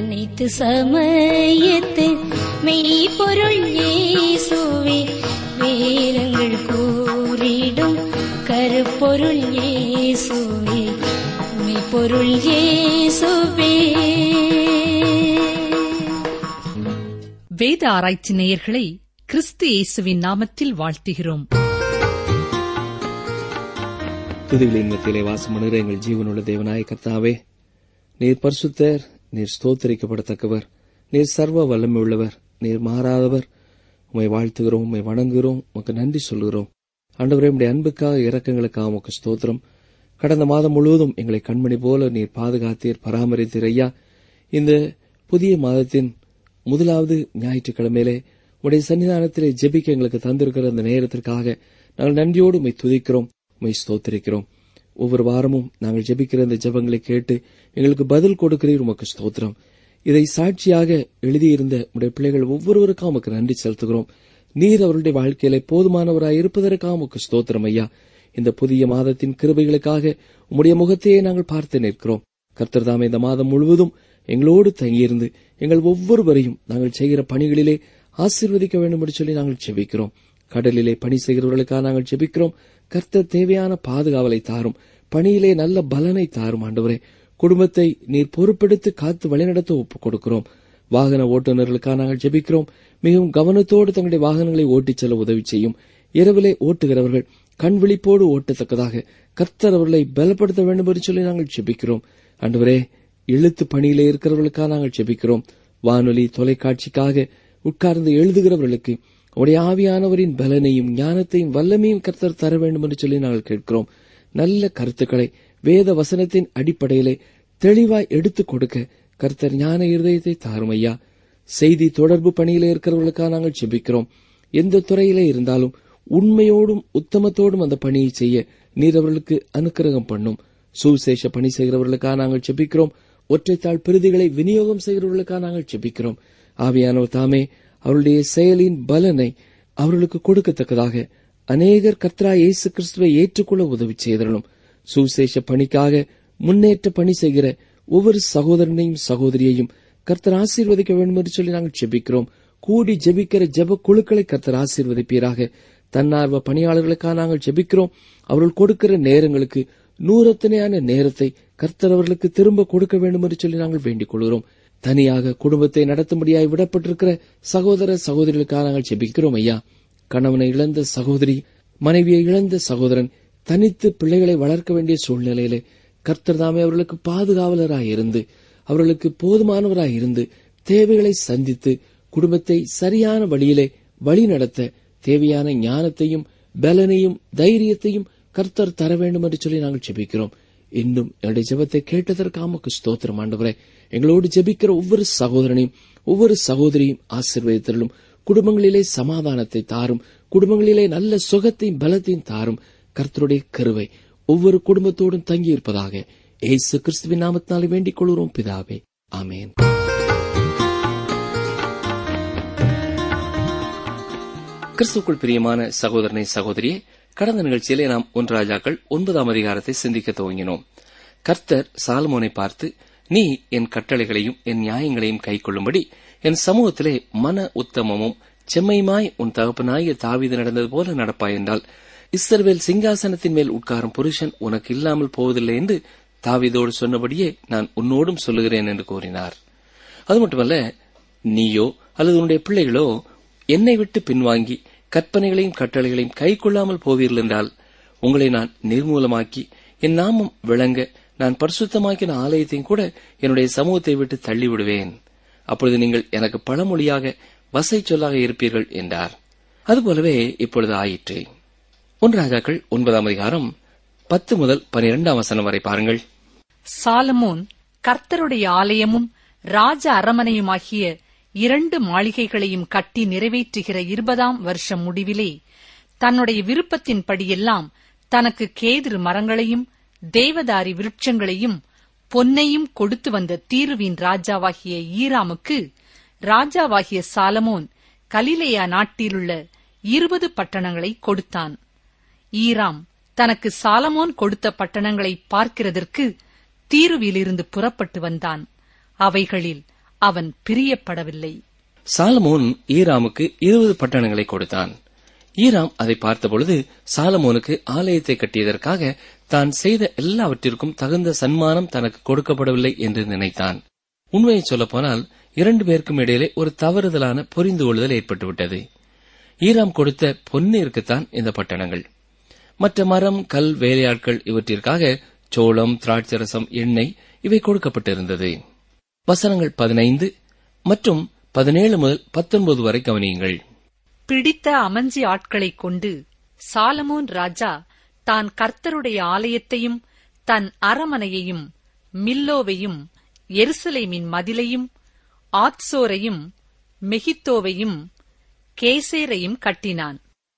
அனைத்து சமயத்து மெய்ப்பொருள் இயேசுவே வேதங்கள் கூறிடும் கருப்பொருள் இயேசுவே மெய்ப்பொருள் இயேசுவே வேத ஆராய்ச்சி நேயர்களை கிறிஸ்து இயேசுவின் நாமத்தில் வாழ்த்துகிறோம் துதிகளின் மத்தியிலே வாசம் பண்ணுகிற எங்கள் ஜீவனுள்ள தேவனாய கர்த்தாவே நீர் பரிசுத்தர் நீர் ஸ்தோத்தரிக்கப்படத்தக்கவர் நீர் சர்வ வல்லமை உள்ளவர் நீர் மாறாதவர் உம்மை வாழ்த்துகிறோம் உம்மை வணங்குகிறோம் உமக்கு நன்றி சொல்கிறோம் ஆண்டவரே உம்முடைய அன்புக்காக இரக்கங்களுக்காக உமக்கு ஸ்தோத்திரம் கடந்த மாதம் முழுவதும் எங்களை கண்மணி போல நீர் பாதுகாத்தீர் பராமரித்தீர் ஐயா இந்த புதிய மாதத்தின் முதலாவது ஞாயிற்றுக்கிழமையிலே உடைய சன்னிதானத்திலே ஜெபிக்க எங்களுக்கு தந்திருக்கிற அந்த நேரத்திற்காக நாங்கள் நன்றியோடு உம்மை துதிக்கிறோம் உம்மை ஸ்தோத்திரிக்கிறோம் ஒவ்வொரு வாரமும் நாங்கள் ஜெபிக்கிற இந்த ஜெபங்களை கேட்டு எங்களுக்கு பதில் கொடுக்கிறீர் உமக்கு ஸ்தோத்திரம் இதை சாட்சியாக எழுதியிருந்த உடைய பிள்ளைகள் ஒவ்வொருவருக்கும் உமக்கு நன்றி செலுத்துகிறோம் நீர் அவருடைய வாழ்க்கையில போதுமானவராய் இருப்பதற்காக உமக்கு ஸ்தோத்திரம் ஐயா இந்த புதிய மாதத்தின் கிருபைகளுக்காக உம்முடைய முகத்தையே நாங்கள் பார்த்து நிற்கிறோம் கர்த்தர் தாமே இந்த மாதம் முழுவதும் எங்களோடு தங்கியிருந்து எங்கள் ஒவ்வொருவரையும் நாங்கள் செய்கிற பணிகளிலே ஆசீர்வதிக்க வேண்டும் என்று சொல்லி நாங்கள் செபிக்கிறோம் கடலிலே பணி செய்கிறவர்களுக்காக நாங்கள் செபிக்கிறோம் கர்த்தர் தேவையான பாதுகாவலை தாரும் பணியிலே நல்ல பலனை தாரும் ஆண்டவரே குடும்பத்தை நீர் பொறுப்பெடுத்து காத்து வழிநடத்த ஒப்புக் கொடுக்கிறோம் வாகன ஓட்டுநர்களுக்காக நாங்கள் ஜெபிக்கிறோம் மிகவும் கவனத்தோடு தங்களுடைய வாகனங்களை ஓட்டிச் செல்ல உதவி செய்யும் இரவிலே ஓட்டுகிறவர்கள் கண் விழிப்போடு ஓட்டத்தக்கதாக கர்த்தர் அவர்களை பலப்படுத்த வேண்டும் என்று சொல்லி நாங்கள் ஜெபிக்கிறோம் ஆண்டவரே எழுத்து பணியிலே இருக்கிறவர்களுக்காக நாங்கள் ஜெபிக்கிறோம் வானொலி தொலைக்காட்சிக்காக உட்கார்ந்து எழுதுகிறவர்களுக்கு உடைய ஆவியானவரின் பலனையும் ஞானத்தையும் வல்லமையும் கர்த்தர் தர வேண்டும் என்று சொல்லி நாங்கள் கேட்கிறோம் நல்ல கருத்துக்களை வேத வசனத்தின் அடிப்படையிலே தெளிவாய் எடுத்துக் கொடுக்க கர்த்தர் ஞான இருதயத்தை தாரும் ஐயா செய்தி தொடர்பு பணியிலே இருக்கிறவர்களுக்காக நாங்கள் ஜெபிக்கிறோம் எந்த துறையிலே இருந்தாலும் உண்மையோடும் உத்தமத்தோடும் அந்த பணியை செய்ய நீர் அவர்களுக்கு அனுக்கிரகம் பண்ணும் சுவிசேஷ பணி செய்கிறவர்களுக்காக நாங்கள் ஜெபிக்கிறோம் ஒற்றைத்தாள் பிரதிகளை விநியோகம் செய்கிறவர்களுக்காக நாங்கள் ஜெபிக்கிறோம் ஆவியானவர் தாமே அவருடைய செயலின் பலனை அவர்களுக்கு கொடுக்கத்தக்கதாக அநேகர் கத்ரா இயேசு கிறிஸ்துவை ஏற்றுக்கொள்ள உதவி செய்தரணும் சுவிசேஷ பணிக்காக முன்னேற்ற பணி செய்கிற ஒவ்வொரு சகோதரனையும் சகோதரியையும் கர்த்தர் ஆசீர்வதிக்க வேண்டும் என்று சொல்லி நாங்கள் ஜெபிக்கிறோம் கூடி ஜெபிக்கிற ஜெப குழுக்களை கர்த்தர் ஆசீர்வதிப்பீராக தன்னார்வ பணியாளர்களுக்காக நாங்கள் ஜெபிக்கிறோம் அவர்கள் கொடுக்கிற நேரங்களுக்கு நூறத்தனையான நேரத்தை கர்த்தர் அவர்களுக்கு திரும்ப கொடுக்க வேண்டும் என்று சொல்லி நாங்கள் வேண்டிக் கொள்கிறோம் தனியாக குடும்பத்தை நடத்தும்படியாய் விடப்பட்டிருக்கிற சகோதர சகோதரிகளுக்காக நாங்கள் ஜெபிக்கிறோம் ஐயா கணவனை இழந்த சகோதரி மனைவியை இழந்த சகோதரன் தனித்து பிள்ளைகளை வளர்க்க வேண்டிய சூழ்நிலையிலே கர்த்தர் தாமே அவர்களுக்கு பாதுகாவலராய் இருந்து அவர்களுக்கு போதுமானவராய் இருந்து தேவைகளை சந்தித்து குடும்பத்தை சரியான வழியிலே வழி நடத்த தேவையான ஞானத்தையும் பலனையும் தைரியத்தையும் கர்த்தர் தர வேண்டும் என்று சொல்லி நாங்கள் ஜெபிக்கிறோம் இன்னும் என்னுடைய ஜெபத்தை கேட்டதற்கு ஆமக்கு ஸ்தோத்திரம் ஆண்டவரே எங்களோடு ஜெபிக்கிற ஒவ்வொரு சகோதரனையும் ஒவ்வொரு சகோதரியும் ஆசீர்வதித்தலும் குடும்பங்களிலே சமாதானத்தை தாரும் குடும்பங்களிலே நல்ல சுகத்தையும் பலத்தையும் தாரும் கர்த்தருடைய கருவை ஒவ்வொரு குடும்பத்தோடும் தங்கியிருப்பதாக ஏசு கிறிஸ்துவின் நாமத்தினாலே வேண்டிக் கொள்கிறோம் பிதாவே ஆமேன் கிறிஸ்துக்குள் பிரியமான சகோதரனை சகோதரியே கடந்த நிகழ்ச்சியிலே நாம் ஒன்று ராஜாக்கள் ஒன்பதாம் அதிகாரத்தை சிந்திக்க துவங்கினோம் கர்த்தர் சாலமோனை பார்த்து நீ என் கட்டளைகளையும் என் நியாயங்களையும் கைக்கொள்ளும்படி என் சமூகத்திலே மன உத்தமமும் செம்மையுமாய் உன் தகப்பனாய தாவீது நடந்தது போல நடப்பாய் என்றால் இஸ்ரவேல் சிங்காசனத்தின் மேல் உட்காரும் புருஷன் உனக்கு இல்லாமல் போவதில்லை என்று தாவீதோடு சொன்னபடியே நான் உன்னோடும் சொல்லுகிறேன் என்று கூறினார் அது மட்டுமல்ல நீயோ அல்லது உன்னுடைய பிள்ளைகளோ என்னை விட்டு பின்வாங்கி கற்பனைகளையும் கட்டளைகளையும் கை கொள்ளாமல் போவீர்கள் என்றால் உங்களை நான் நிர்மூலமாக்கி என் நாமம் விளங்க நான் பரிசுத்தமாக்கின ஆலயத்தையும் கூட என்னுடைய சமூகத்தை விட்டு தள்ளிவிடுவேன் அப்பொழுது நீங்கள் எனக்கு பழமொழியாக வசை சொல்லாக இருப்பீர்கள் என்றார் அதுபோலவே இப்பொழுது ஆயிற்று ஒன்று ராஜாக்கள் ஒன்பதாம் அதிகாரம் பத்து முதல் பனிரெண்டாம் வசனம் வரை பாருங்கள் சாலமோன் கர்த்தருடைய ஆலயமும் ராஜ அரமனையுமாகிய இரண்டு மாளிகைகளையும் கட்டி நிறைவேற்றுகிற இருபதாம் வருஷம் முடிவிலே தன்னுடைய விருப்பத்தின்படியெல்லாம் தனக்கு கேதிரு மரங்களையும் தேவதாரி விருட்சங்களையும் பொன்னையும் கொடுத்து வந்த தீருவின் ராஜாவாகிய ஈராமுக்கு ராஜாவாகிய சாலமோன் கலிலேயா நாட்டிலுள்ள இருபது பட்டணங்களை கொடுத்தான் ஈராம் தனக்கு சாலமோன் கொடுத்த பட்டணங்களை பார்க்கிறதற்கு தீருவிலிருந்து புறப்பட்டு வந்தான் அவைகளில் அவன் பிரியப்படவில்லை சாலமோன் ஈராமுக்கு இருபது பட்டணங்களை கொடுத்தான் ஈராம் அதை பார்த்தபொழுது சாலமோனுக்கு ஆலயத்தை கட்டியதற்காக தான் செய்த எல்லாவற்றிற்கும் தகுந்த சன்மானம் தனக்கு கொடுக்கப்படவில்லை என்று நினைத்தான் உண்மையை சொல்லப்போனால் இரண்டு பேருக்கும் இடையிலே ஒரு தவறுதலான புரிந்து கொள்ளுதல் ஏற்பட்டுவிட்டது ஈராம் கொடுத்த பொன்னிற்குத்தான் இந்த பட்டணங்கள் மற்ற மரம் கல் வேலையாட்கள் இவற்றிற்காக சோளம் திராட்சரசம் எண்ணெய் இவை கொடுக்கப்பட்டிருந்தது வசனங்கள் பதினைந்து மற்றும் பதினேழு முதல் பத்தொன்பது வரை கவனியுங்கள் பிடித்த அமஞ்சி ஆட்களைக் கொண்டு சாலமோன் ராஜா தான் கர்த்தருடைய ஆலயத்தையும் தன் அரமனையையும் மில்லோவையும் எருசலேமின் மதிலையும் ஆத்சோரையும் மெகித்தோவையும் கேசேரையும் கட்டினான்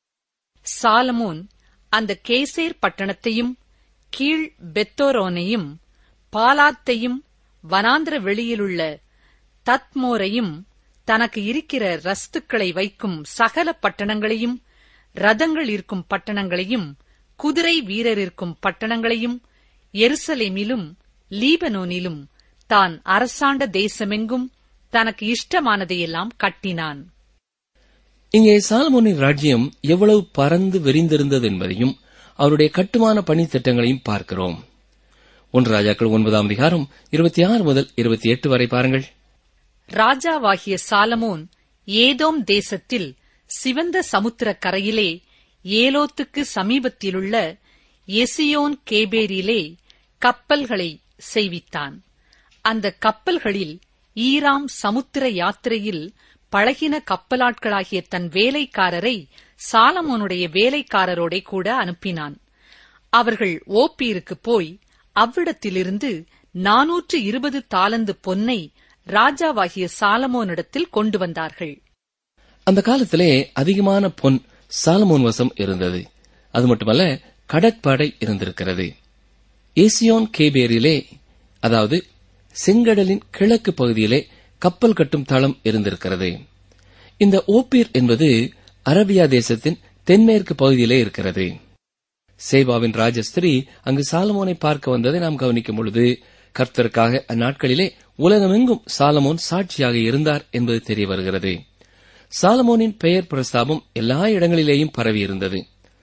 சாலமோன் அந்த கேசேர் பட்டணத்தையும் கீழ் பெத்தோரோனையும் பாலாத்தையும் வனாந்திர வெளியிலுள்ள தத்மோரையும் தனக்கு இருக்கிற ரஸ்துக்களை வைக்கும் சகல பட்டணங்களையும் ரதங்கள் இருக்கும் பட்டணங்களையும் குதிரை வீரர் இருக்கும் பட்டணங்களையும் எருசலேமிலும் லீபனோனிலும் தான் அரசாண்ட தேசமெங்கும் தனக்கு இஷ்டமானதையெல்லாம் கட்டினான் இங்கே சாலமோனின் ராஜ்யம் எவ்வளவு பறந்து விரிந்திருந்தது என்பதையும் அவருடைய கட்டுமான பணி திட்டங்களையும் பார்க்கிறோம் ஒன்று ராஜாக்கள் ஒன்பதாம் அதிகாரம் இருபத்தி ஆறு முதல் இருபத்தி எட்டு வரை பாருங்கள் ராஜாவாகிய சாலமோன் ஏதோம் தேசத்தில் சிவந்த சமுத்திர கரையிலே ஏலோத்துக்கு சமீபத்திலுள்ள எசியோன் கேபேரிலே கப்பல்களை செய்வித்தான் அந்த கப்பல்களில் ஈராம் சமுத்திர யாத்திரையில் பழகின கப்பலாட்களாகிய தன் வேலைக்காரரை சாலமோனுடைய வேலைக்காரரோடே கூட அனுப்பினான் அவர்கள் ஓப்பீருக்கு போய் அவ்விடத்திலிருந்து நாநூற்று இருபது தாலந்து பொன்னை ராஜாவாகிய சாலமோனிடத்தில் கொண்டு வந்தார்கள் அந்த காலத்திலே அதிகமான பொன் சாலமோன் வசம் இருந்தது அது மட்டுமல்ல கடற்படை இருந்திருக்கிறது ஏசியோன் கேபேரிலே அதாவது செங்கடலின் கிழக்கு பகுதியிலே கப்பல் கட்டும் தளம் இருந்திருக்கிறது இந்த ஓப்பீர் என்பது அரபியா தேசத்தின் தென்மேற்கு பகுதியிலே இருக்கிறது சேபாவின் ராஜஸ்திரி அங்கு சாலமோனை பார்க்க வந்ததை நாம் கவனிக்கும் பொழுது கர்த்தருக்காக அந்நாட்களிலே உலகமெங்கும் சாலமோன் சாட்சியாக இருந்தார் என்பது தெரிய வருகிறது சாலமோனின் பெயர் பிரஸ்தாபம் எல்லா இடங்களிலேயும் பரவியிருந்தது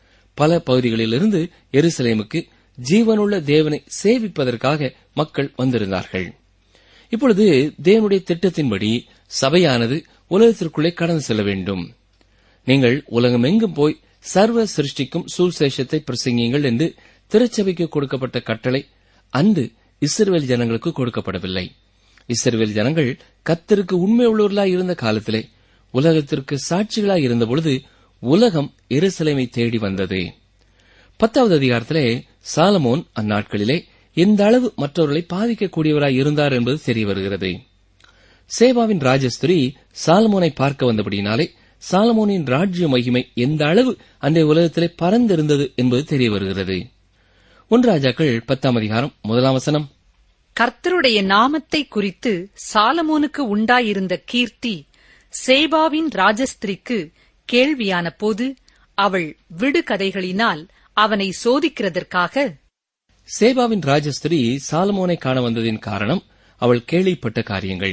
பல பகுதிகளிலிருந்து எருசலேமுக்கு ஜீவனுள்ள தேவனை சேவிப்பதற்காக மக்கள் வந்திருந்தார்கள் இப்பொழுது தேவனுடைய திட்டத்தின்படி சபையானது உலகத்திற்குள்ளே கடந்து செல்ல வேண்டும் நீங்கள் உலகமெங்கும் போய் சர்வ சிருஷ்டிக்கும் சுசேஷத்தை பிரசங்கியுங்கள் என்று திருச்சபைக்கு கொடுக்கப்பட்ட கட்டளை அன்று இஸ்ரவேல் ஜனங்களுக்கு கொடுக்கப்படவில்லை இஸ்ரவேல் ஜனங்கள் கத்தருக்கு உண்மை உள்ளவர்களாய் இருந்த காலத்திலே உலகத்திற்கு சாட்சிகளாய் இருந்தபொழுது உலகம் எருசலேமை தேடி வந்தது பத்தாவது அதிகாரத்திலே சாலமோன் அந்நாட்களிலே எந்த அளவு மற்றவர்களை பாதிக்கக்கூடியவராய் இருந்தார் என்பது தெரிய வருகிறது சேபாவின் ராஜஸ்திரி சாலமோனை பார்க்க வந்தபடியினாலே சாலமோனின் ராஜ்ய மகிமை எந்த அளவு அன்றைய உலகத்திலே பறந்திருந்தது என்பது தெரிய வருகிறது ஒன்று ராஜாக்கள் பத்தாம் அதிகாரம் முதலாம் வசனம் கர்த்தருடைய நாமத்தை குறித்து சாலமோனுக்கு உண்டாயிருந்த கீர்த்தி சேபாவின் ராஜஸ்திரிக்கு கேள்வியான போது அவள் விடுகதைகளினால் அவனை சோதிக்கிறதற்காக சேபாவின் ராஜஸ்திரி சாலமோனை காண வந்ததின் காரணம் அவள் கேள்விப்பட்ட காரியங்கள்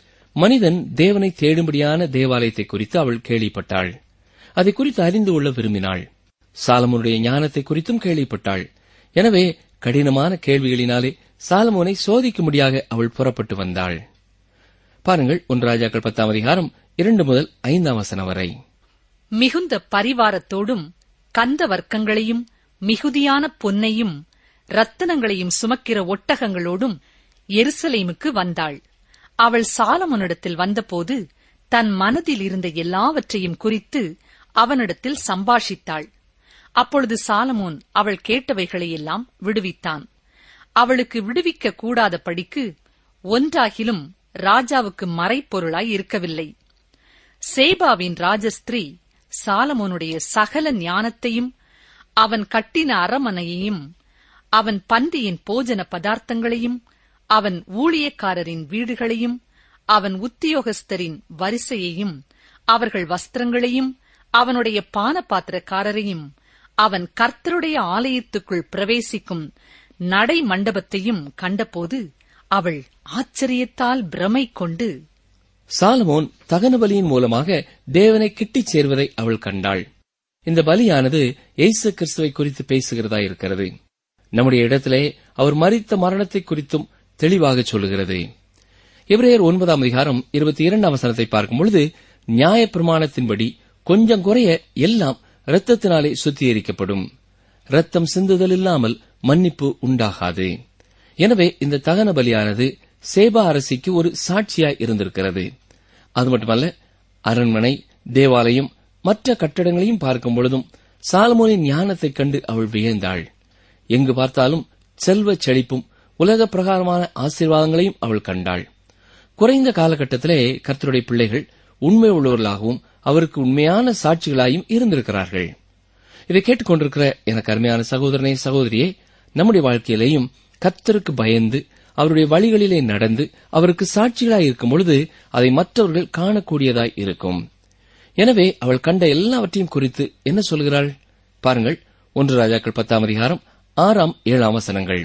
மனிதன் தேவனை தேடும்படியான தேவாலயத்தை குறித்து அவள் கேள்விப்பட்டாள் அதை குறித்து அறிந்து கொள்ள விரும்பினாள் சாலமோனுடைய ஞானத்தை குறித்தும் கேள்விப்பட்டாள் எனவே கடினமான கேள்விகளினாலே சாலமோனை சோதிக்கும்படியாக அவள் புறப்பட்டு வந்தாள் பாருங்கள் ஒன்று ராஜாக்கள் பத்தாம் அதிகாரம் இரண்டு முதல் ஐந்தாம் வசனம் வரை மிகுந்த பரிவாரத்தோடும் கந்த வர்க்கங்களையும் மிகுதியான பொன்னையும் ரத்தனங்களையும் சுமக்கிற ஒட்டகங்களோடும் எருசலேமுக்கு வந்தாள் அவள் சாலமோனிடத்தில் வந்தபோது தன் மனதில் இருந்த எல்லாவற்றையும் குறித்து அவனிடத்தில் சம்பாஷித்தாள் அப்பொழுது சாலமோன் அவள் கேட்டவைகளையெல்லாம் விடுவித்தான் அவளுக்கு விடுவிக்க கூடாதபடிக்கு ஒன்றாகிலும் ராஜாவுக்கு மறைப்பொருளாய் இருக்கவில்லை சேபாவின் ராஜஸ்திரீ சாலமோனுடைய சகல ஞானத்தையும் அவன் கட்டின அரமனையையும் அவன் பந்தியின் போஜன பதார்த்தங்களையும் அவன் ஊழியக்காரரின் வீடுகளையும் அவன் உத்தியோகஸ்தரின் வரிசையையும் அவர்கள் வஸ்திரங்களையும் அவனுடைய பானபாத்திரக்காரரையும் அவன் கர்த்தருடைய ஆலயத்துக்குள் பிரவேசிக்கும் நடை மண்டபத்தையும் கண்டபோது அவள் ஆச்சரியத்தால் பிரமை கொண்டு சாலமோன் தகன பலியின் மூலமாக தேவனை கிட்டிச் சேர்வதை அவள் கண்டாள் இந்த பலியானது இயேசு கிறிஸ்துவை குறித்து பேசுகிறதா இருக்கிறது நம்முடைய இடத்திலே அவர் மரித்த மரணத்தை குறித்தும் தெளிவாக சொல்லுகிறது எபிரேயர் ஒன்பதாம் அதிகாரம் இருபத்தி இரண்டாம் வசனத்தை பார்க்கும் பொழுது நியாய பிரமாணத்தின்படி கொஞ்சம் குறைய எல்லாம் இரத்தத்தினாலே சுத்திகரிக்கப்படும் இரத்தம் சிந்துதல் இல்லாமல் மன்னிப்பு உண்டாகாது எனவே இந்த தகன பலியானது சேபா அரசிக்கு ஒரு சாட்சியாய் இருந்திருக்கிறது அது மட்டுமல்ல அரண்மனை தேவாலயம் மற்ற கட்டடங்களையும் பார்க்கும் பொழுதும் சாலமோனின் ஞானத்தைக் கண்டு அவள் வியந்தாள் எங்கு பார்த்தாலும் செல்வச் செழிப்பும் உலக பிரகாரமான ஆசீர்வாதங்களையும் அவள் கண்டாள் குறைந்த காலகட்டத்திலே கர்த்தருடைய பிள்ளைகள் உண்மை உள்ளவர்களாகவும் அவருக்கு உண்மையான சாட்சிகளாயும் இருந்திருக்கிறார்கள் இதை கேட்டுக்கொண்டிருக்கிற எனக்கு அருமையான சகோதரனே சகோதரியே நம்முடைய வாழ்க்கையிலேயும் கர்த்தருக்கு பயந்து அவருடைய வழிகளிலே நடந்து அவருக்கு சாட்சிகளாய் இருக்கும் பொழுது அதை மற்றவர்கள் காணக்கூடியதாய் இருக்கும் எனவே அவள் கண்ட எல்லாவற்றையும் குறித்து என்ன சொல்கிறாள் பாருங்கள் ஒன்று ராஜாக்கள் பத்தாம் அதிகாரம் ஆறாம் ஏழாம் வசனங்கள்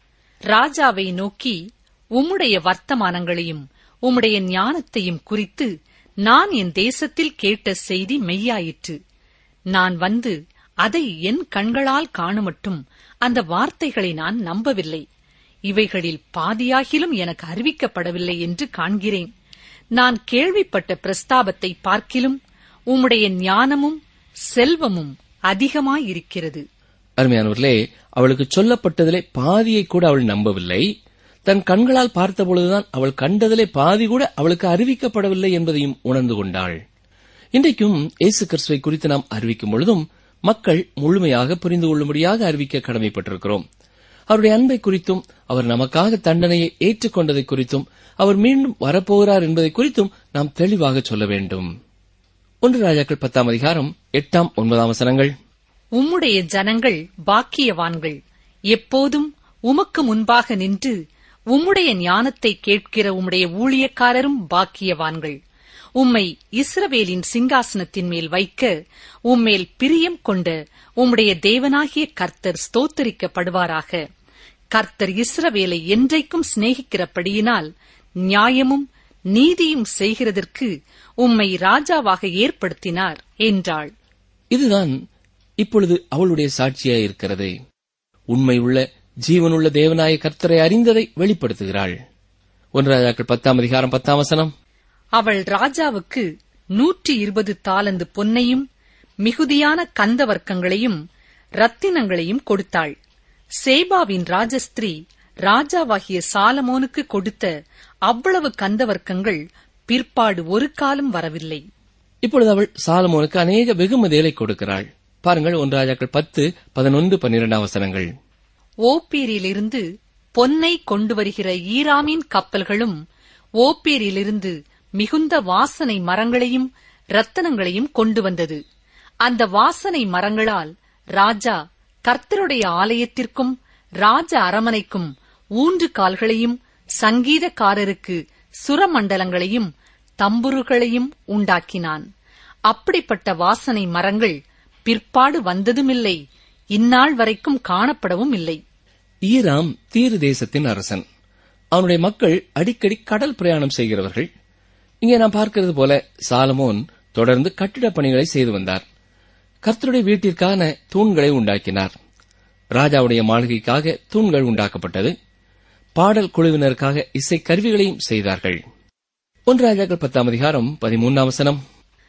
ராஜாவை நோக்கி உம்முடைய வர்த்தமானங்களையும் உம்முடைய ஞானத்தையும் குறித்து நான் என் தேசத்தில் கேட்ட செய்தி மெய்யாயிற்று நான் வந்து அதை என் கண்களால் காணுமட்டும் அந்த வார்த்தைகளை நான் நம்பவில்லை இவைகளில் பாதியாகிலும் எனக்கு அறிவிக்கப்படவில்லை என்று காண்கிறேன் நான் கேள்விப்பட்ட பிரஸ்தாபத்தை பார்க்கிலும் உம்முடைய ஞானமும் செல்வமும் அதிகமாயிருக்கிறது அருமையானவர்களே அவளுக்கு சொல்லப்பட்டதிலே பாதியை கூட அவள் நம்பவில்லை தன் கண்களால் பார்த்தபொழுதுதான் அவள் கண்டதிலே பாதி கூட அவளுக்கு அறிவிக்கப்படவில்லை என்பதையும் உணர்ந்து கொண்டாள் இன்றைக்கும் இயேசு கிறிஸ்துவை குறித்து நாம் அறிவிக்கும் பொழுதும் மக்கள் முழுமையாக புரிந்து கொள்ளும்படியாக அறிவிக்க கடமைப்பட்டிருக்கிறோம் அவருடைய அன்பை குறித்தும் அவர் நமக்காக தண்டனையை ஏற்றுக்கொண்டதை குறித்தும் அவர் மீண்டும் வரப்போகிறார் என்பதை குறித்தும் நாம் தெளிவாக சொல்ல வேண்டும் ஒன்று ராஜாக்கள் பத்தாம் அதிகாரம் எட்டாம் ஒன்பதாம் வசனங்கள் உம்முடைய ஜனங்கள் பாக்கியவான்கள் எப்போதும் உமக்கு முன்பாக நின்று உம்முடைய ஞானத்தை கேட்கிற உம்முடைய ஊழியக்காரரும் பாக்கியவான்கள் உம்மை இஸ்ரவேலின் சிங்காசனத்தின் மேல் வைக்க உம்மேல் பிரியம் கொண்ட உம்முடைய தேவனாகிய கர்த்தர் ஸ்தோத்தரிக்கப்படுவாராக கர்த்தர் இஸ்ரவேலை என்றைக்கும் சிநேகிக்கிறபடியினால் நியாயமும் நீதியும் செய்கிறதற்கு உம்மை ராஜாவாக ஏற்படுத்தினார் என்றாள் இதுதான் இப்பொழுது அவளுடைய சாட்சியாய் இருக்கிறது உண்மையுள்ள ஜீவனுள்ள தேவனாய கர்த்தரை அறிந்ததை வெளிப்படுத்துகிறாள் ஒன்று ராஜாக்கள் பத்தாம் அதிகாரம் பத்தாம் வசனம் அவள் ராஜாவுக்கு நூற்றி இருபது தாலந்து பொன்னையும் மிகுதியான கந்தவர்க்கங்களையும் ரத்தினங்களையும் கொடுத்தாள் சேபாவின் ராஜஸ்திரீ ராஜாவாகிய சாலமோனுக்கு கொடுத்த அவ்வளவு கந்தவர்க்கங்கள் பிற்பாடு ஒரு காலம் வரவில்லை இப்பொழுது அவள் சாலமோனுக்கு அநேக வெகுமதிகளை கொடுக்கிறாள் பாருங்கள் ஒன்று ராஜாக்கள் பத்து பதினொன்று பன்னிரெண்டாம் வசனங்கள் ஓப்பீரிலிருந்து பொன்னை கொண்டு வருகிற ஈராமின் கப்பல்களும் ஓப்பீரிலிருந்து மிகுந்த வாசனை மரங்களையும் ரத்தனங்களையும் கொண்டு வந்தது அந்த வாசனை மரங்களால் ராஜா கர்த்தருடைய ஆலயத்திற்கும் ராஜ அரமனைக்கும் ஊன்று கால்களையும் சங்கீதக்காரருக்கு சுரமண்டலங்களையும் தம்புருகளையும் உண்டாக்கினான் அப்படிப்பட்ட வாசனை மரங்கள் பிற்பாடு வந்ததுமில்லை இந்நாள் வரைக்கும் காணப்படவும் இல்லை ஈராம் தீரு தேசத்தின் அரசன் அவனுடைய மக்கள் அடிக்கடி கடல் பிரயாணம் செய்கிறவர்கள் இங்கே நாம் பார்க்கிறது போல சாலமோன் தொடர்ந்து கட்டிடப் பணிகளை செய்து வந்தார் கர்த்தருடைய வீட்டிற்கான தூண்களை உண்டாக்கினார் ராஜாவுடைய மாளிகைக்காக தூண்கள் உண்டாக்கப்பட்டது பாடல் குழுவினருக்காக இசை கருவிகளையும் செய்தார்கள் ஒன்று ராஜாக்கள் பத்தாம் அதிகாரம் பதிமூன்றாம் வசனம்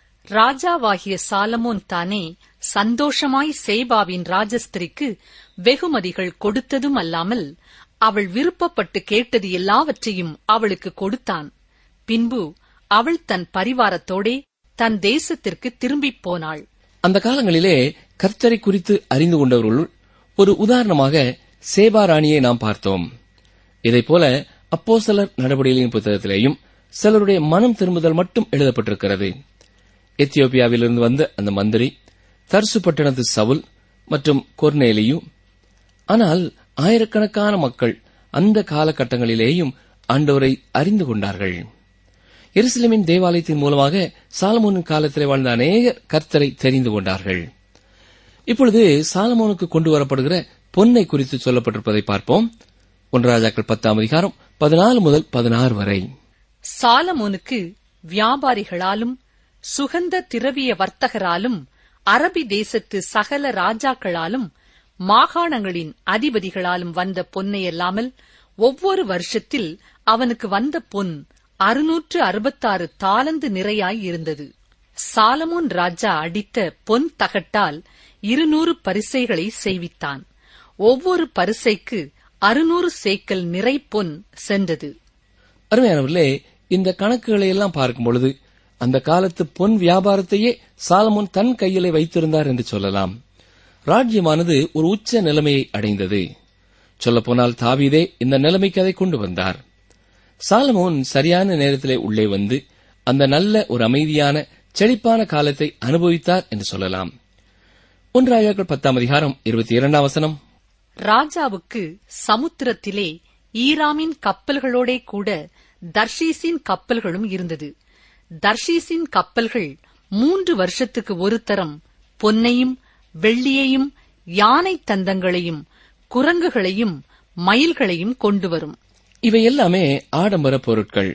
ராஜாவாகிய சாலமோன் தானே சந்தோஷமாய் சேபாவின் ராஜஸ்திரிக்கு வெகுமதிகள் கொடுத்ததும் அல்லாமல் அவள் விருப்பப்பட்டு கேட்டது எல்லாவற்றையும் அவளுக்கு கொடுத்தான் பின்பு அவள் தன் பரிவாரத்தோடே தன் தேசத்திற்கு திரும்பிப் போனாள் அந்த காலங்களிலே கர்த்தரை குறித்து அறிந்து கொண்டவர்களுள் ஒரு உதாரணமாக சேபா ராணியை நாம் பார்த்தோம் இதைப் போல அப்போஸ்தலர் நடவடிக்கைகளின் புத்தகத்திலேயும் சிலருடைய மனம் திரும்புதல் மட்டும் எழுதப்பட்டிருக்கிறது எத்தியோப்பியாவிலிருந்து வந்த அந்த மந்திரி தர்சு பட்டணத்து சவுல் மற்றும் கொர்னேலியும் ஆனால் ஆயிரக்கணக்கான மக்கள் அந்த காலகட்டங்களிலேயும் ஆண்டவரை அறிந்து கொண்டார்கள் எருசலேமின் தேவாலயத்தின் மூலமாக சாலமோனின் காலத்திலே வாழ்ந்த அநேகர் கர்த்தரை தெரிந்து கொண்டார்கள் இப்பொழுது சாலமோனுக்கு கொண்டு வரப்படுகிற பொன்னை குறித்து சொல்லப்பட்டிருப்பதை பார்ப்போம் ஒன்று ராஜாக்கள் பத்தாம் அதிகாரம் பதினாலு முதல் பதினாறு வரை சாலமோனுக்கு வியாபாரிகளாலும் சுகந்த திரவிய வர்த்தகராலும் அரபி தேசத்து சகல ராஜாக்களாலும் மாகாணங்களின் அதிபதிகளாலும் வந்த பொன்னையல்லாமல் ஒவ்வொரு வருஷத்தில் அவனுக்கு வந்த பொன் அறுநூற்று அறுபத்தாறு தாலந்து நிறையாய் இருந்தது சாலமோன் ராஜா அடித்த பொன் தகட்டால் இருநூறு பரிசைகளை செய்வித்தான் ஒவ்வொரு பரிசைக்கு அறுநூறு சேக்கல் நிறை பொன் சென்றது அருமையானவர்களே இந்த கணக்குகளை எல்லாம் பார்க்கும் பொழுது அந்த காலத்து பொன் வியாபாரத்தையே சாலமோன் தன் கையிலே வைத்திருந்தார் என்று சொல்லலாம் ராஜ்யமானது ஒரு உச்ச நிலைமையை அடைந்தது சொல்லப்போனால் தாவீதே இந்த நிலைமைக்கு அதை கொண்டு வந்தார் சாலமோன் சரியான நேரத்திலே உள்ளே வந்து அந்த நல்ல ஒரு அமைதியான செழிப்பான காலத்தை அனுபவித்தார் என்று சொல்லலாம் ஒன்றாயாக்கள் பத்தாம் அதிகாரம் இருபத்தி இரண்டாம் வசனம் ராஜாவுக்கு சமுத்திரத்திலே ஈராமின் கப்பல்களோடே கூட தர்ஷீஸின் கப்பல்களும் இருந்தது தர்ஷீஸின் கப்பல்கள் மூன்று வருஷத்துக்கு ஒரு தரம் பொன்னையும் வெள்ளியையும் யானை தந்தங்களையும் குரங்குகளையும் மயில்களையும் கொண்டு வரும் இவை எல்லாமே ஆடம்பர பொருட்கள்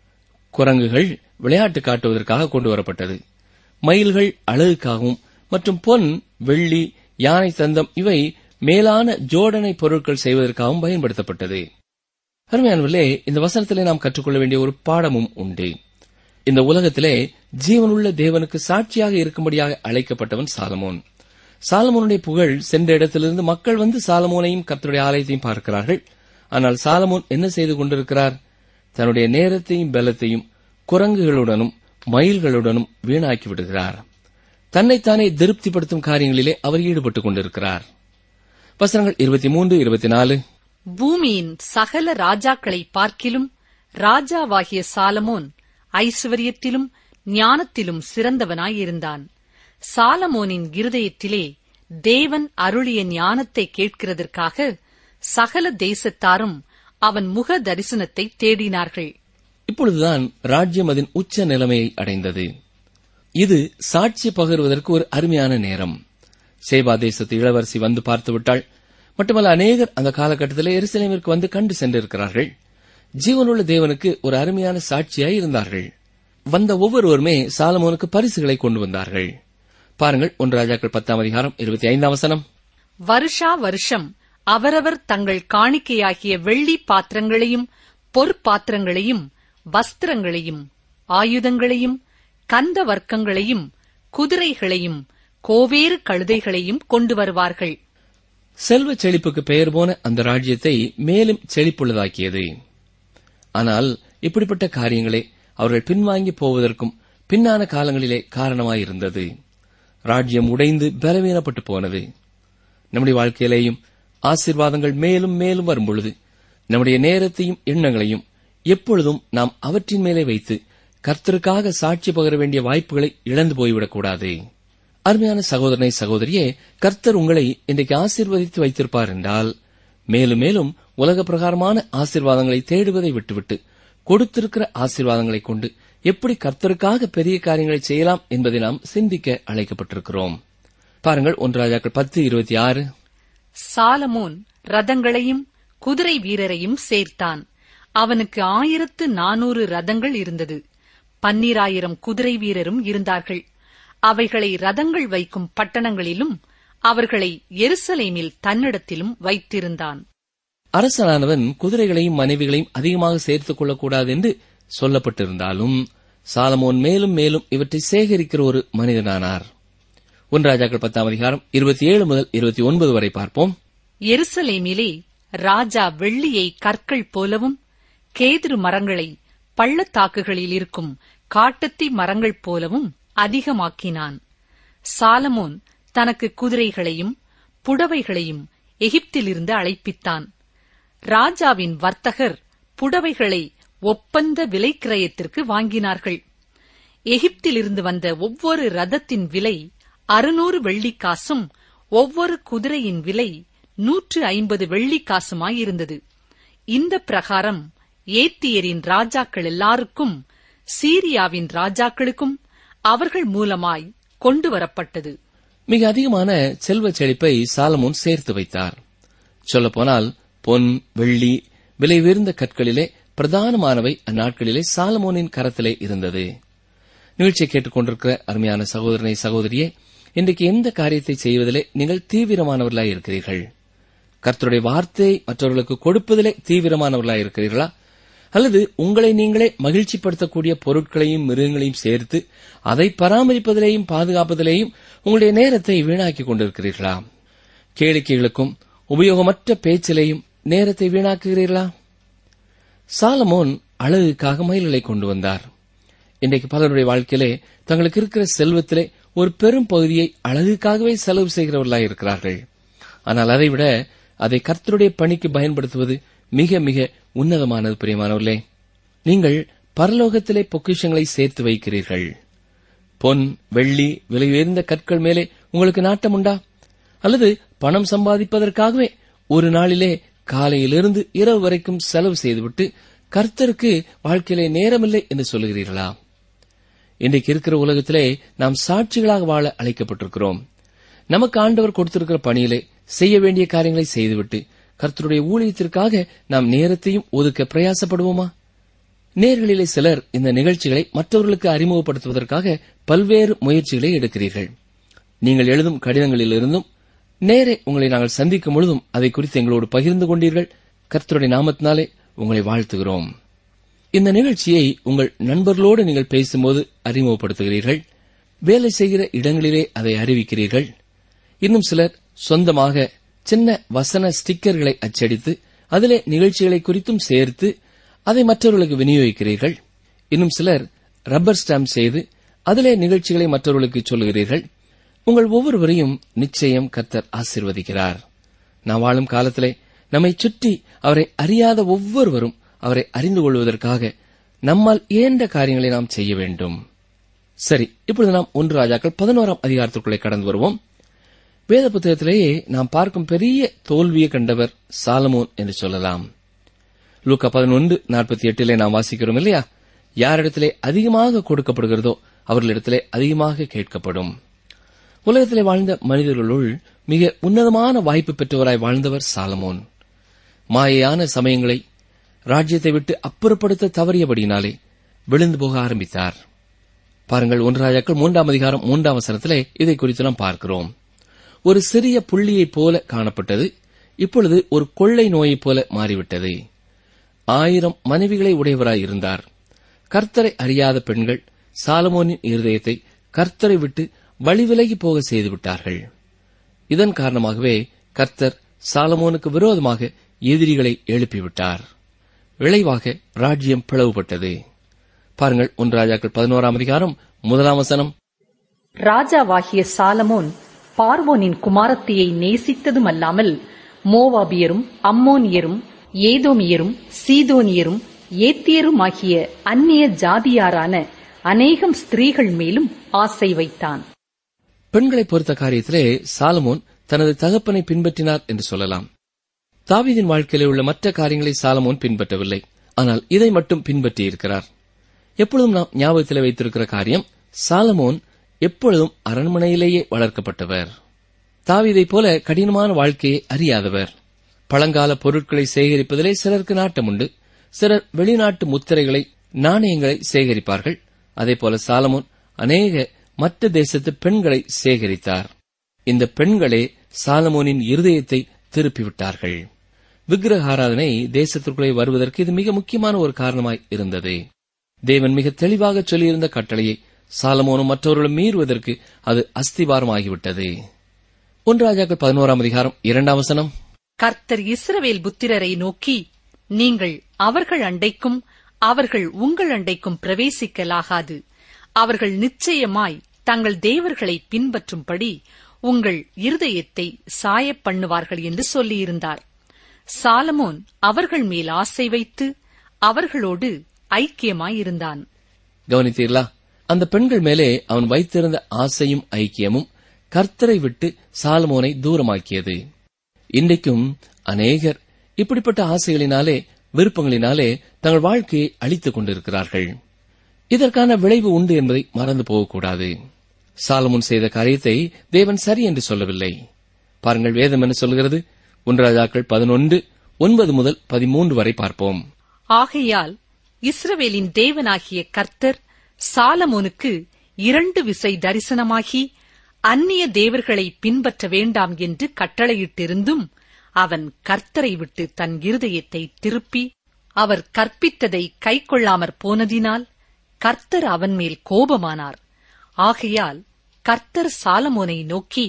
குரங்குகள் விளையாட்டு காட்டுவதற்காக கொண்டு வரப்பட்டது மயில்கள் அழகுக்காகவும் மற்றும் பொன் வெள்ளி யானை தந்தம் இவை மேலான ஜோடனை பொருட்கள் செய்வதற்காகவும் பயன்படுத்தப்பட்டது அருமையானவர்களே இந்த வசனத்திலே நாம் கற்றுக்கொள்ள வேண்டிய ஒரு பாடமும் உண்டு இந்த உலகத்திலே ஜீவனுள்ள தேவனுக்கு சாட்சியாக இருக்கும்படியாக அழைக்கப்பட்டவன் சாலமோன் சாலமோனுடைய புகழ் சென்ற இடத்திலிருந்து மக்கள் வந்து சாலமோனையும் கர்த்தருடைய ஆலயத்தையும் பார்க்கிறார்கள் ஆனால் சாலமோன் என்ன செய்து கொண்டிருக்கிறார் தன்னுடைய நேரத்தையும் பலத்தையும் குரங்குகளுடனும் மயில்களுடனும் வீணாக்கி விடுகிறார் தன்னைத்தானே திருப்திப்படுத்தும் காரியங்களிலே அவர் ஈடுபட்டுக் கொண்டிருக்கிறார் வசனங்கள் இருபத்தி மூன்று இருபத்தி நாலு பூமியின் சகல ராஜாக்களை பார்க்கிலும் ராஜாவாகிய சாலமோன் ஐஸ்வர்யத்திலும் ஞானத்திலும் சிறந்தவனாயிருந்தான் சாலமோனின் இருதயத்திலே தேவன் அருளிய ஞானத்தை கேட்கிறதற்காக சகல தேசத்தாரும் அவன் முக தரிசனத்தை தேடினார்கள் இப்பொழுதுதான் ராஜ்யம் அதன் உச்ச நிலைமையை அடைந்தது இது சாட்சி பகிர்வதற்கு ஒரு அருமையான நேரம் சேபா தேசத்து இளவரசி வந்து பார்த்துவிட்டாள் மட்டுமல்ல அநேகர் அந்த காலகட்டத்திலே எருசலேமிற்கு வந்து கண்டு சென்றிருக்கிறார்கள் ஜீவனுள்ள தேவனுக்கு ஒரு அருமையான சாட்சியாய் இருந்தார்கள் வந்த ஒவ்வொருவருமே சாலமோனுக்கு பரிசுகளை கொண்டு வந்தார்கள் பாருங்கள் ஒன்று ராஜாக்கள் பத்தாம் அதிகாரம் இருபத்தி ஐந்தாம் வசனம் வருஷா வருஷம் அவரவர் தங்கள் காணிக்கையாகிய வெள்ளி பாத்திரங்களையும் பொற்பாத்திரங்களையும் வஸ்திரங்களையும் ஆயுதங்களையும் கந்த வர்க்கங்களையும் குதிரைகளையும் கோவேறு கழுதைகளையும் கொண்டு வருவார்கள் செல்வ செழிப்புக்கு பெயர் போன அந்த ராஜ்யத்தை மேலும் செழிப்புள்ளதாக்கியது ஆனால் இப்படிப்பட்ட காரியங்களே அவர்கள் பின்வாங்கி போவதற்கும் பின்னான காலங்களிலே காரணமாயிருந்தது ராஜ்யம் உடைந்து பலவீனப்பட்டு போனது நம்முடைய வாழ்க்கையிலேயும் ஆசீர்வாதங்கள் மேலும் மேலும் வரும்பொழுது நம்முடைய நேரத்தையும் எண்ணங்களையும் எப்பொழுதும் நாம் அவற்றின் மேலே வைத்து கர்த்தருக்காக சாட்சி பகர வேண்டிய வாய்ப்புகளை இழந்து போய்விடக்கூடாது அருமையான சகோதரனை சகோதரியே கர்த்தர் உங்களை இன்றைக்கு ஆசீர்வதித்து வைத்திருப்பார் என்றால் மேலும் மேலும் உலக பிரகாரமான ஆசீர்வாதங்களை தேடுவதை விட்டுவிட்டு கொடுத்திருக்கிற ஆசீர்வாதங்களை கொண்டு எப்படி கர்த்தருக்காக பெரிய காரியங்களை செய்யலாம் என்பதை நாம் சிந்திக்க அழைக்கப்பட்டிருக்கிறோம் பாருங்கள் ஒன்று ராஜாக்கள் பத்து இருபத்தி ஆறு சாலமோன் ரதங்களையும் குதிரை வீரரையும் சேர்த்தான் அவனுக்கு ஆயிரத்து நானூறு ரதங்கள் இருந்தது பன்னிராயிரம் குதிரை வீரரும் இருந்தார்கள் அவைகளை ரதங்கள் வைக்கும் பட்டணங்களிலும் அவர்களை எருசலேமில் தன்னிடத்திலும் வைத்திருந்தான் அரசனானவன் குதிரைகளையும் மனைவிகளையும் அதிகமாக சேர்த்துக் கொள்ளக்கூடாது என்று சொல்லப்பட்டிருந்தாலும் சாலமோன் மேலும் மேலும் இவற்றை சேகரிக்கிற ஒரு மனிதனானார் ஒன்று ராஜாக்கள் பத்தாம் அதிகாரம் இருபத்தி ஏழு முதல் இருபத்தி ஒன்பது வரை பார்ப்போம் எருசலேமிலே ராஜா வெள்ளியை கற்கள் போலவும் கேதுரு மரங்களை பள்ளத்தாக்குகளில் இருக்கும் காட்டத்தி மரங்கள் போலவும் அதிகமாக்கினான் சாலமோன் தனக்கு குதிரைகளையும் புடவைகளையும் எகிப்திலிருந்து அழைப்பித்தான் ராஜாவின் வர்த்தகர் புடவைகளை ஒப்பந்த விலைக்கிரயத்திற்கு வாங்கினார்கள் எகிப்திலிருந்து வந்த ஒவ்வொரு ரதத்தின் விலை அறுநூறு வெள்ளிக்காசும் ஒவ்வொரு குதிரையின் விலை நூற்று ஐம்பது வெள்ளிக்காசுமாயிருந்தது இந்த பிரகாரம் ஏத்தியரின் ராஜாக்கள் எல்லாருக்கும் சீரியாவின் ராஜாக்களுக்கும் அவர்கள் மூலமாய் கொண்டு வரப்பட்டது மிக அதிகமான செல்வ செழிப்பை சாலமோன் சேர்த்து வைத்தார் சொல்லப்போனால் பொன் வெள்ளி விலை உயர்ந்த கற்களிலே பிரதானமானவை அந்நாட்களிலே சாலமோனின் கரத்திலே இருந்தது நிகழ்ச்சியை கேட்டுக்கொண்டிருக்கிற அருமையான சகோதரனை சகோதரியே இன்றைக்கு எந்த காரியத்தை செய்வதிலே நீங்கள் தீவிரமானவர்களாய் இருக்கிறீர்கள் கர்த்தருடைய வார்த்தையை மற்றவர்களுக்கு கொடுப்பதிலே தீவிரமானவர்களாய் இருக்கிறீர்களா அல்லது உங்களை நீங்களே மகிழ்ச்சிப்படுத்தக்கூடிய பொருட்களையும் மிருகங்களையும் சேர்த்து அதை பராமரிப்பதிலேயும் பாதுகாப்பதிலேயும் உங்களுடைய நேரத்தை வீணாக்கிக் கொண்டிருக்கிறீர்களா கேளிக்கைகளுக்கும் உபயோகமற்ற பேச்சிலேயும் நேரத்தை வீணாக்குகிறீர்களா சாலமோன் அழகுக்காக மயில்களை கொண்டு வந்தார் இன்றைக்கு பலருடைய வாழ்க்கையிலே தங்களுக்கு இருக்கிற செல்வத்திலே ஒரு பெரும் பகுதியை அழகுக்காகவே செலவு செய்கிறவர்களாய் இருக்கிறார்கள் ஆனால் அதைவிட அதை கர்த்தருடைய பணிக்கு பயன்படுத்துவது மிக மிக உன்னதமானது பிரியமானவர்களே நீங்கள் பரலோகத்திலே பொக்கிஷங்களை சேர்த்து வைக்கிறீர்கள் பொன் வெள்ளி விலை உயர்ந்த கற்கள் மேலே உங்களுக்கு நாட்டம் உண்டா அல்லது பணம் சம்பாதிப்பதற்காகவே ஒரு நாளிலே காலையிலிருந்து இரவு வரைக்கும் செலவு செய்துவிட்டு கர்த்தருக்கு வாழ்க்கையிலே நேரமில்லை என்று சொல்லுகிறீர்களா இன்றைக்கு இருக்கிற உலகத்திலே நாம் சாட்சிகளாக வாழ அழைக்கப்பட்டிருக்கிறோம் நமக்கு ஆண்டவர் கொடுத்திருக்கிற பணியிலே செய்ய வேண்டிய காரியங்களை செய்துவிட்டு கர்த்தருடைய ஊழியத்திற்காக நாம் நேரத்தையும் ஒதுக்க பிரயாசப்படுவோமா நேர்களிலே சிலர் இந்த நிகழ்ச்சிகளை மற்றவர்களுக்கு அறிமுகப்படுத்துவதற்காக பல்வேறு முயற்சிகளை எடுக்கிறீர்கள் நீங்கள் எழுதும் கடிதங்களிலிருந்தும் நேரே உங்களை நாங்கள் சந்திக்கும் பொழுதும் அதை குறித்து எங்களோடு பகிர்ந்து கொண்டீர்கள் கர்த்தருடைய நாமத்தினாலே உங்களை வாழ்த்துகிறோம் இந்த நிகழ்ச்சியை உங்கள் நண்பர்களோடு நீங்கள் பேசும்போது அறிமுகப்படுத்துகிறீர்கள் வேலை செய்கிற இடங்களிலே அதை அறிவிக்கிறீர்கள் இன்னும் சிலர் சொந்தமாக சின்ன வசன ஸ்டிக்கர்களை அச்சடித்து அதிலே நிகழ்ச்சிகளை குறித்தும் சேர்த்து அதை மற்றவர்களுக்கு விநியோகிக்கிறீர்கள் இன்னும் சிலர் ரப்பர் ஸ்டாம்ப் செய்து அதிலே நிகழ்ச்சிகளை மற்றவர்களுக்கு சொல்லுகிறீர்கள் உங்கள் ஒவ்வொருவரையும் நிச்சயம் கர்த்தர் ஆசிர்வதிக்கிறார் நாம் வாழும் காலத்திலே நம்மை சுற்றி அவரை அறியாத ஒவ்வொருவரும் அவரை அறிந்து கொள்வதற்காக நம்மால் இயன்ற காரியங்களை நாம் செய்ய வேண்டும் சரி இப்பொழுது நாம் ஒன்று ராஜாக்கள் பதினோராம் அதிகாரத்திற்குள்ளே கடந்து வருவோம் வேத புத்தகத்திலேயே நாம் பார்க்கும் பெரிய தோல்வியை கண்டவர் சாலமோன் என்று சொல்லலாம் லூக்கா பதினொன்று நாற்பத்தி எட்டிலே நாம் வாசிக்கிறோம் இல்லையா யாரிடத்திலே அதிகமாக கொடுக்கப்படுகிறதோ அவர்களிடத்திலே அதிகமாக கேட்கப்படும் உலகத்திலே வாழ்ந்த மனிதர்களுள் மிக உன்னதமான வாய்ப்பு பெற்றவராய் வாழ்ந்தவர் சாலமோன் மாயையான சமயங்களை ராஜ்யத்தை விட்டு அப்புறப்படுத்த தவறியபடியினாலே விழுந்து போக ஆரம்பித்தார் பாருங்கள் ஒன்று ராஜாக்கள் மூன்றாம் அதிகாரம் மூன்றாம் வசனத்திலே இதை குறித்து நாம் பார்க்கிறோம் ஒரு சிறிய புள்ளியைப் போல காணப்பட்டது இப்பொழுது ஒரு கொள்ளை நோயைப் போல மாறிவிட்டது ஆயிரம் மனைவிகளை உடையவராய் இருந்தார் கர்த்தரை அறியாத பெண்கள் சாலமோனின் இருதயத்தை கர்த்தரை விட்டு வழிவிலகி போக செய்துவிட்டார்கள் இதன் காரணமாகவே கர்த்தர் சாலமோனுக்கு விரோதமாக எதிரிகளை எழுப்பிவிட்டார் விளைவாக ராஜ்யம் பிளவுபட்டது பாருங்கள் ஒன்று ராஜாக்கள் பதினோராம் அதிகாரம் முதலாம் வசனம் ராஜாவாகிய சாலமோன் பார்வோனின் குமாரத்தியை நேசித்ததுமல்லாமல் மோவாபியரும் அம்மோனியரும் ஏதோமியரும் சீதோனியரும் ஏத்தியருமாகிய அந்நிய ஜாதியாரான அநேகம் ஸ்திரீகள் மேலும் ஆசை வைத்தான் பெண்களை பொறுத்த காரியத்திலே சாலமோன் தனது தகப்பனை பின்பற்றினார் என்று சொல்லலாம் தாவீதின் வாழ்க்கையிலே உள்ள மற்ற காரியங்களை சாலமோன் பின்பற்றவில்லை ஆனால் இதை மட்டும் பின்பற்றியிருக்கிறார் எப்பொழுதும் நாம் ஞாபகத்தில் வைத்திருக்கிற காரியம் சாலமோன் எப்பொழுதும் அரண்மனையிலேயே வளர்க்கப்பட்டவர் தாவீதைப் போல கடினமான வாழ்க்கையை அறியாதவர் பழங்கால பொருட்களை சேகரிப்பதிலே சிலருக்கு நாட்டம் உண்டு சிலர் வெளிநாட்டு முத்திரைகளை நாணயங்களை சேகரிப்பார்கள் அதேபோல சாலமோன் அநேக மற்ற தேசத்து பெண்களை சேகரித்தார் இந்த பெண்களே சாலமோனின் இருதயத்தை திருப்பிவிட்டார்கள் விக்கிரக ஆராதனை தேசத்திற்குள்ளே வருவதற்கு இது மிக முக்கியமான ஒரு காரணமாய் இருந்தது தேவன் மிக தெளிவாக சொல்லியிருந்த கட்டளையை சாலமோனும் மற்றவர்களும் மீறுவதற்கு அது அஸ்திவாரமாகிவிட்டது ஒன்று ராஜாக்கள் பதினோராம் அதிகாரம் இரண்டாம் வசனம் கர்த்தர் இஸ்ரவேல் புத்திரரை நோக்கி நீங்கள் அவர்கள் அண்டைக்கும் அவர்கள் உங்கள் அண்டைக்கும் பிரவேசிக்கலாகாது அவர்கள் நிச்சயமாய் தங்கள் தேவர்களை பின்பற்றும்படி உங்கள் இருதயத்தை சாயப் பண்ணுவார்கள் என்று சொல்லியிருந்தார் சாலமோன் அவர்கள் மேல் ஆசை வைத்து அவர்களோடு ஐக்கியமாயிருந்தான் கவனித்தீர்களா அந்த பெண்கள் மேலே அவன் வைத்திருந்த ஆசையும் ஐக்கியமும் கர்த்தரை விட்டு சாலமோனை தூரமாக்கியது இன்றைக்கும் அநேகர் இப்படிப்பட்ட ஆசைகளினாலே விருப்பங்களினாலே தங்கள் வாழ்க்கையை அழித்துக் கொண்டிருக்கிறார்கள் இதற்கான விளைவு உண்டு என்பதை மறந்து போகக்கூடாது சாலமுன் செய்த காரியத்தை தேவன் சரி என்று சொல்லவில்லை பாருங்கள் வேதம் என்ன சொல்கிறது ஒன்று ராஜாக்கள் பதினொன்று ஒன்பது முதல் பதிமூன்று வரை பார்ப்போம் ஆகையால் இஸ்ரவேலின் தேவனாகிய கர்த்தர் சாலமோனுக்கு இரண்டு விசை தரிசனமாகி அந்நிய தேவர்களை பின்பற்ற வேண்டாம் என்று கட்டளையிட்டிருந்தும் அவன் கர்த்தரை விட்டு தன் இருதயத்தை திருப்பி அவர் கற்பித்ததை கைக்கொள்ளாமற் போனதினால் கர்த்தர் அவன் மேல் கோபமானார் ஆகையால் கர்த்தர் சாலமோனை நோக்கி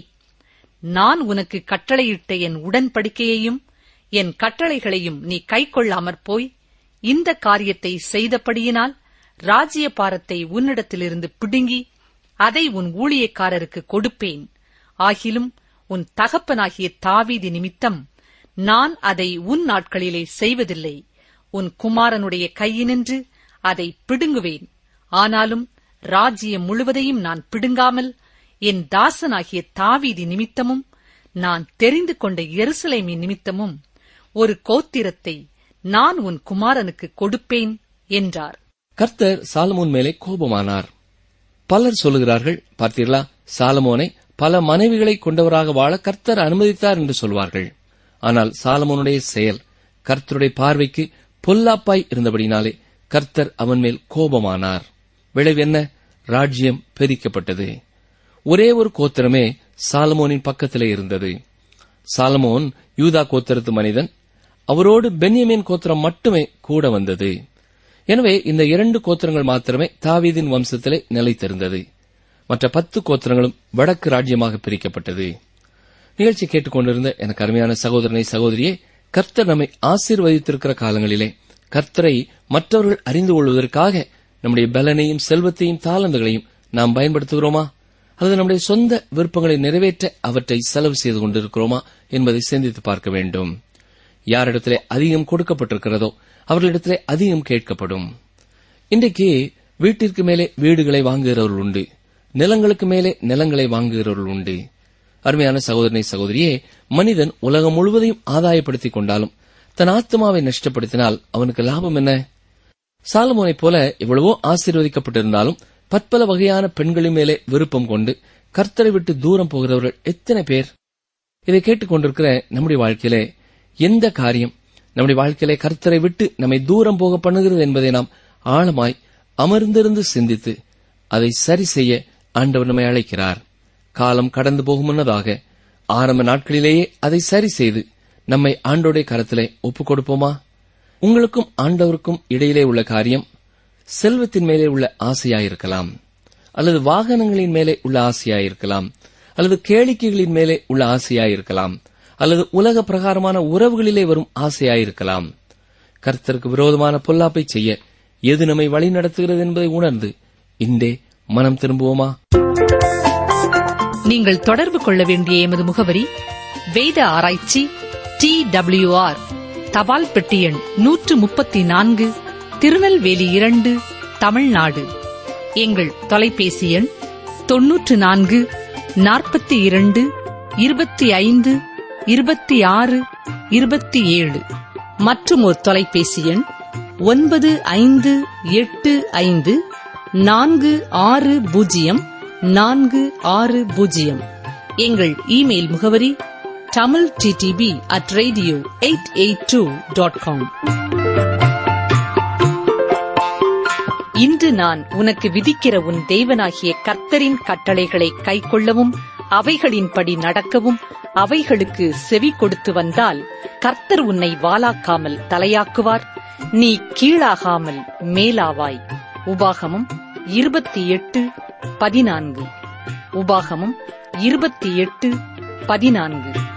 நான் உனக்கு கட்டளையிட்ட என் உடன்படிக்கையையும் என் கட்டளைகளையும் நீ கைக்கொள்ளாமற் போய் இந்த காரியத்தை செய்தபடியினால் ராஜ்ய பாரத்தை உன்னிடத்திலிருந்து பிடுங்கி அதை உன் ஊழியக்காரருக்கு கொடுப்பேன் ஆகிலும் உன் தகப்பனாகிய தாவீது நிமித்தம் நான் அதை உன் நாட்களிலே செய்வதில்லை உன் குமாரனுடைய கையினின்று அதை பிடுங்குவேன் ஆனாலும் ராஜ்யம் முழுவதையும் நான் பிடுங்காமல் என் தாசனாகிய தாவீதி நிமித்தமும் நான் தெரிந்து கொண்ட எருசலேமின் நிமித்தமும் ஒரு கோத்திரத்தை நான் உன் குமாரனுக்கு கொடுப்பேன் என்றார் கர்த்தர் சாலமோன் மேலே கோபமானார் பலர் சொல்லுகிறார்கள் பார்த்தீர்களா சாலமோனை பல மனைவிகளை கொண்டவராக வாழ கர்த்தர் அனுமதித்தார் என்று சொல்வார்கள் ஆனால் சாலமோனுடைய செயல் கர்த்தருடைய பார்வைக்கு பொல்லாப்பாய் இருந்தபடினாலே கர்த்தர் அவன் மேல் கோபமானார் விளைவு என்ன ராஜ்யம் பெரிக்கப்பட்டது ஒரே ஒரு கோத்திரமே சாலமோனின் பக்கத்திலே இருந்தது சாலமோன் யூதா கோத்திரத்து மனிதன் அவரோடு பென்யமீன் கோத்திரம் மட்டுமே கூட வந்தது எனவே இந்த இரண்டு கோத்திரங்கள் மாத்திரமே தாவீதின் வம்சத்திலே நிலைத்திருந்தது மற்ற பத்து கோத்திரங்களும் வடக்கு ராஜ்யமாக பிரிக்கப்பட்டது நிகழ்ச்சி கேட்டுக்கொண்டிருந்த எனக்கு அருமையான சகோதரனை சகோதரியே கர்த்தர் நம்மை ஆசீர்வதித்திருக்கிற காலங்களிலே கர்த்தரை மற்றவர்கள் அறிந்து கொள்வதற்காக நம்முடைய பலனையும் செல்வத்தையும் தாளந்துகளையும் நாம் பயன்படுத்துகிறோமா அல்லது நம்முடைய சொந்த விருப்பங்களை நிறைவேற்ற அவற்றை செலவு செய்து கொண்டிருக்கிறோமா என்பதை சிந்தித்து பார்க்க வேண்டும் யாரிடத்திலே அதிகம் கொடுக்கப்பட்டிருக்கிறதோ அவர்களிடத்திலே அதிகம் கேட்கப்படும் இன்றைக்கு வீட்டிற்கு மேலே வீடுகளை வாங்குகிறவர்கள் உண்டு நிலங்களுக்கு மேலே நிலங்களை வாங்குகிறவர்கள் உண்டு அருமையான சகோதரனை சகோதரியே மனிதன் உலகம் முழுவதையும் ஆதாயப்படுத்திக் கொண்டாலும் தன் ஆத்மாவை நஷ்டப்படுத்தினால் அவனுக்கு லாபம் என்ன சாலமோனைப் போல எவ்வளவோ ஆசீர்வதிக்கப்பட்டிருந்தாலும் பற்பல வகையான பெண்களின் மேலே விருப்பம் கொண்டு கர்த்தரை விட்டு தூரம் போகிறவர்கள் எத்தனை பேர் இதை கேட்டுக்கொண்டிருக்கிற நம்முடைய வாழ்க்கையிலே எந்த காரியம் நம்முடைய வாழ்க்கையிலே கர்த்தரை விட்டு நம்மை தூரம் போக பண்ணுகிறது என்பதை நாம் ஆழமாய் அமர்ந்திருந்து சிந்தித்து அதை சரி செய்ய ஆண்டவர் நம்மை அழைக்கிறார் காலம் கடந்து போகும் முன்னதாக ஆரம்ப நாட்களிலேயே அதை சரி செய்து நம்மை ஆண்டோடைய கரத்திலே ஒப்புக் கொடுப்போமா உங்களுக்கும் ஆண்டவருக்கும் இடையிலே உள்ள காரியம் செல்வத்தின் மேலே உள்ள ஆசையாயிருக்கலாம் அல்லது வாகனங்களின் மேலே உள்ள ஆசையாயிருக்கலாம் அல்லது கேளிக்கைகளின் மேலே உள்ள ஆசையாயிருக்கலாம் அல்லது உலக பிரகாரமான உறவுகளிலே வரும் ஆசையாயிருக்கலாம் கர்த்தருக்கு விரோதமான பொல்லாப்பை செய்ய எது நம்மை வழி நடத்துகிறது என்பதை உணர்ந்து இன்றே மனம் திரும்புவோமா நீங்கள் தொடர்பு கொள்ள வேண்டிய எமது முகவரி வேத ஆராய்ச்சி டி ஆர் தபால் பெட்டி எண் நூற்று முப்பத்தி நான்கு திருநெல்வேலி இரண்டு தமிழ்நாடு எங்கள் தொலைபேசி எண் தொன்னூற்று நான்கு நாற்பத்தி இரண்டு இருபத்தி ஐந்து இருபத்தி ஆறு இருபத்தி ஏழு மற்றும் ஒரு தொலைபேசி எண் ஒன்பது ஐந்து எட்டு ஐந்து நான்கு ஆறு பூஜ்ஜியம் நான்கு ஆறு பூஜ்ஜியம் எங்கள் இமெயில் முகவரி Tamil DTP at radio eight eight two dot com இன்று நான் உனக்கு விதிக்கிற உன் தேவனாகிய கர்த்தரின் கட்டளைகளை கைக்கொள்ளவும் அவைகளின்படி நடக்கவும் அவைகளுக்கு செவி கொடுத்து வந்தால் கர்த்தர் உன்னை வாலாக்காமல் தலையாக்குவார் நீ கீழாகாமல் மேலாவாய் உபாகமம் இருபத்தி எட்டு பதினான்கு உபாகமம் இருபத்தி எட்டு பதினான்கு